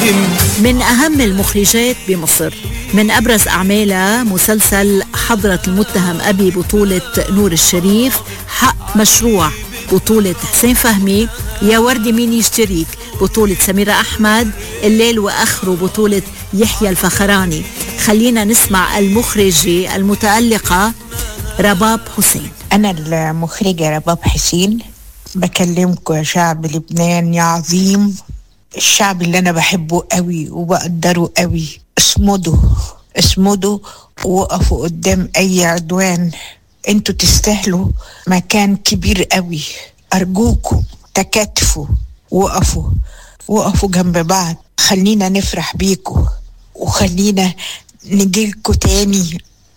الدم من أهم المخرجات بمصر من أبرز أعمالها مسلسل حضرة المتهم أبي بطولة نور الشريف حق مشروع بطولة حسين فهمي يا وردي مين يشتريك بطولة سميرة أحمد الليل وآخره بطولة يحيى الفخراني خلينا نسمع المخرجة المتألقة رباب حسين أنا المخرجة رباب حسين بكلمكم يا شعب لبنان يا عظيم الشعب اللي أنا بحبه قوي وبقدره قوي اصمدوا اصمدوا وقفوا قدام أي عدوان انتوا تستاهلوا مكان كبير قوي أرجوكم تكاتفوا وقفوا وقفوا جنب بعض خلينا نفرح بيكوا وخلينا نجيلكوا تاني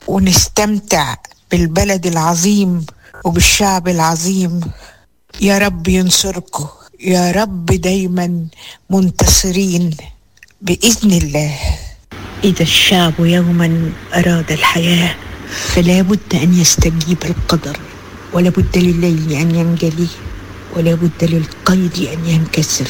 ونستمتع بالبلد العظيم وبالشعب العظيم يا رب ينصركم يا رب دايما منتصرين بإذن الله إذا الشعب يوما أراد الحياة فلا بد أن يستجيب القدر ولا بد لليل أن ينجلي ولا بد للقيد أن ينكسر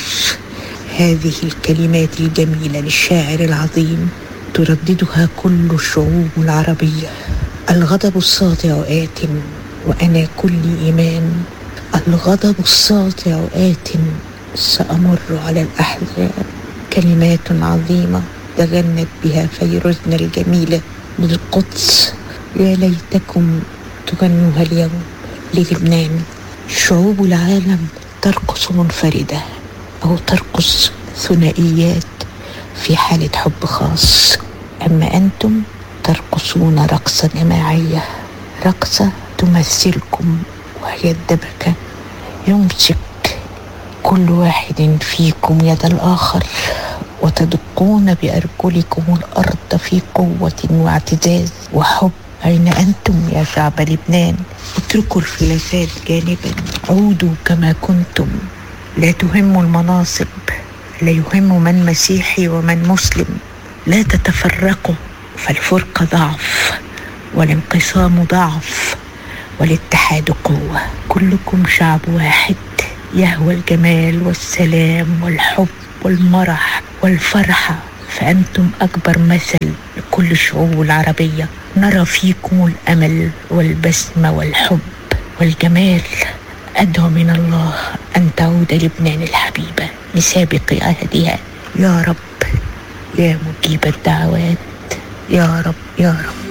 هذه الكلمات الجميلة للشاعر العظيم ترددها كل الشعوب العربية الغضب الساطع آت وأنا كل إيمان الغضب الساطع آت سأمر على الأحزاب كلمات عظيمة تغنت بها فيروزنا الجميلة للقدس يا ليتكم تغنوها اليوم للبنان شعوب العالم ترقص منفردة أو ترقص ثنائيات في حالة حب خاص أما أنتم ترقصون رقصة جماعية رقصة تمثلكم وهي الدبكة يمسك كل واحد فيكم يد الآخر وتدقون بأرجلكم الأرض في قوة واعتزاز وحب أين أنتم يا شعب لبنان اتركوا الخلافات جانبا عودوا كما كنتم لا تهم المناصب لا يهم من مسيحي ومن مسلم لا تتفرقوا فالفرقة ضعف والانقسام ضعف والاتحاد قوة كلكم شعب واحد يهوى الجمال والسلام والحب والمرح والفرحة فأنتم أكبر مثل لكل الشعوب العربية نرى فيكم الأمل والبسمة والحب والجمال أدعو من الله أن تعود لبنان الحبيبة لسابق عهدها يا رب يا مجيب الدعوات يا رب يا رب